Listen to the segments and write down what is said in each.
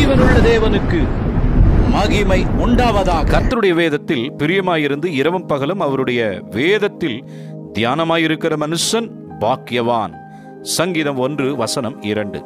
ஜீவனுள்ள தேவனுக்கு மகிமை உண்டாவதாக கர்த்தருடைய வேதத்தில் பிரியமாயிருந்து இரவும் பகலும் அவருடைய வேதத்தில் தியானமாயிருக்கிற மனுஷன் பாக்கியவான் சங்கீதம் ஒன்று வசனம் இரண்டு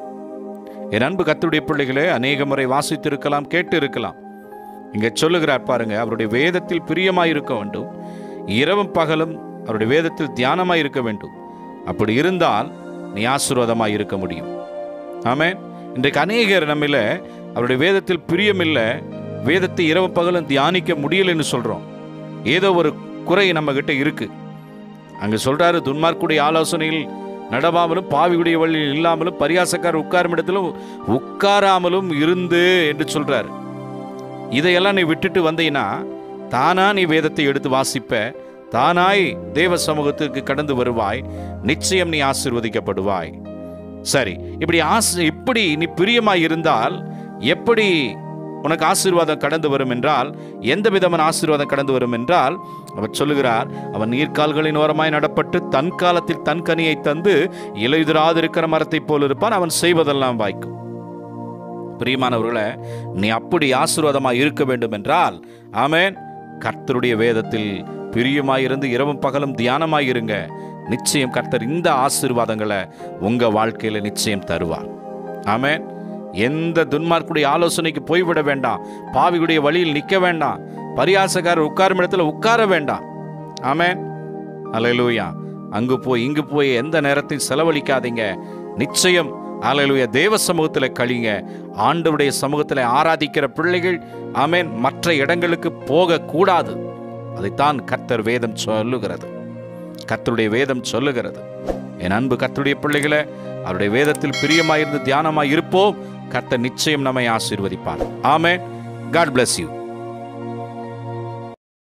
என் அன்பு கர்த்தருடைய பிள்ளைகளே அநேக முறை வாசித்திருக்கலாம் கேட்டு இருக்கலாம் இங்க சொல்லுகிறார் பாருங்க அவருடைய வேதத்தில் பிரியமாயிருக்க வேண்டும் இரவும் பகலும் அவருடைய வேதத்தில் தியானமாய் இருக்க வேண்டும் அப்படி இருந்தால் நீ ஆசீர்வாதமாய் இருக்க முடியும் ஆமென் இன்றைக்கு அநேகர் நம்மில அவருடைய வேதத்தில் பிரியமில்லை வேதத்தை இரவு பகலும் தியானிக்க முடியலைன்னு சொல்றோம் ஏதோ ஒரு குறை நம்ம கிட்ட இருக்கு அங்க சொல்றாரு துன்மார்க்குடைய ஆலோசனையில் நடவாமலும் பாவியுடைய வழியில் இல்லாமலும் பரியாசக்கார் உட்காரும் இடத்திலும் உட்காராமலும் இருந்து என்று சொல்றாரு இதையெல்லாம் நீ விட்டுட்டு வந்தீன்னா தானா நீ வேதத்தை எடுத்து வாசிப்ப தானாய் தேவ சமூகத்திற்கு கடந்து வருவாய் நிச்சயம் நீ ஆசீர்வதிக்கப்படுவாய் சரி இப்படி ஆசை இப்படி நீ பிரியமாய் இருந்தால் எப்படி உனக்கு ஆசீர்வாதம் கடந்து வரும் என்றால் எந்த விதமான ஆசீர்வாதம் கடந்து வரும் என்றால் அவர் சொல்லுகிறார் அவன் நீர்க்கால்களின் ஓரமாய் நடப்பட்டு தன் காலத்தில் தன் கனியை தந்து இலையுதிராதிருக்கிற மரத்தைப் போல் இருப்பான் அவன் செய்வதெல்லாம் வாய்க்கும் பிரியமானவர்களே நீ அப்படி ஆசீர்வாதமாய் இருக்க வேண்டும் என்றால் ஆமென் கர்த்தருடைய வேதத்தில் பிரியமாயிருந்து இரவும் பகலும் தியானமாயிருங்க நிச்சயம் கர்த்தர் இந்த ஆசீர்வாதங்களை உங்க வாழ்க்கையில நிச்சயம் தருவார் ஆமென் எந்த துன்மார்க்குடைய ஆலோசனைக்கு போய்விட வேண்டாம் பாவியுடைய வழியில் நிற்க வேண்டாம் பரியாசக்காரர் உட்காரும் இடத்துல உட்கார வேண்டாம் ஆமென் அல்லேலூயா அங்கு போய் இங்கு போய் எந்த நேரத்தையும் செலவழிக்காதீங்க நிச்சயம் அல்லேலூயா தேவ சமூகத்தில் கழிங்க ஆண்டவருடைய சமூகத்தில் ஆராதிக்கிற பிள்ளைகள் ஆமென் மற்ற இடங்களுக்கு போக கூடாது அதைத்தான் கர்த்தர் வேதம் சொல்லுகிறது கர்த்தருடைய வேதம் சொல்லுகிறது என் அன்பு கர்த்தருடைய பிள்ளைகளை அவருடைய வேதத்தில் பிரியமாயிருந்து தியானமாய் இருப்போம் கர்த்தர் நிச்சயம் நம்மை ஆசீர்வதிப்பார் ஆமென் காட் bless யூ